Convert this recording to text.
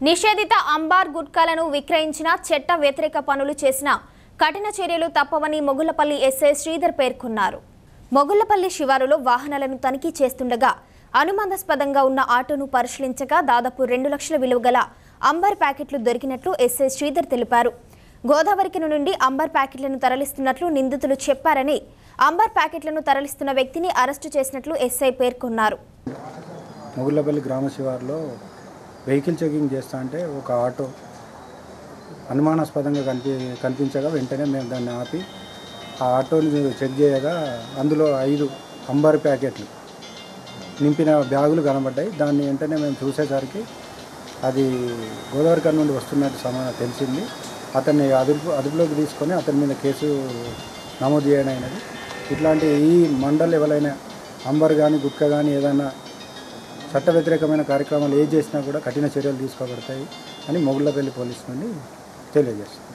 నిషేధిత అంబార్ గుట్కాలను విక్రయించిన చట్ట వ్యతిరేక పనులు చేసిన కఠిన చర్యలు తప్పవని మొగుళ్లపల్లి ఎస్ఐ శ్రీధర్ పేర్కొన్నారు మొగుళ్లపల్లి శివారులో వాహనాలను తనిఖీ చేస్తుండగా అనుమానాస్పదంగా ఉన్న ఆటోను పరిశీలించగా దాదాపు రెండు లక్షల విలువ గల అంబర్ ప్యాకెట్లు దొరికినట్లు ఎస్ఐ శ్రీధర్ తెలిపారు గోదావరికి నుండి అంబర్ ప్యాకెట్లను తరలిస్తున్నట్లు నిందితులు చెప్పారని అంబర్ ప్యాకెట్లను తరలిస్తున్న వ్యక్తిని అరెస్టు చేసినట్లు ఎస్ఐ పేర్కొన్నారు మొగుళ్ళపల్లి గ్రామ శివారులో వెహికల్ చెకింగ్ చేస్తా అంటే ఒక ఆటో అనుమానాస్పదంగా కనిపి కనిపించగా వెంటనే మేము దాన్ని ఆపి ఆ ఆటోని చెక్ చేయగా అందులో ఐదు అంబర్ ప్యాకెట్లు నింపిన బ్యాగులు కనబడ్డాయి దాన్ని వెంటనే మేము చూసేసరికి అది గోదావరి కన్ నుండి వస్తున్నట్టు సమానం తెలిసింది అతన్ని అదుపు అదుపులోకి తీసుకొని అతని మీద కేసు నమోదు చేయడం అయినది ఇట్లాంటి ఈ మండల్ ఎవరైనా అంబర్ కానీ గుట్క కానీ ఏదైనా చట్ట వ్యతిరేకమైన కార్యక్రమాలు ఏ చేసినా కూడా కఠిన చర్యలు తీసుకోబడతాయి అని మొగుళ్ళపల్లి పోలీస్ నుండి తెలియజేస్తుంది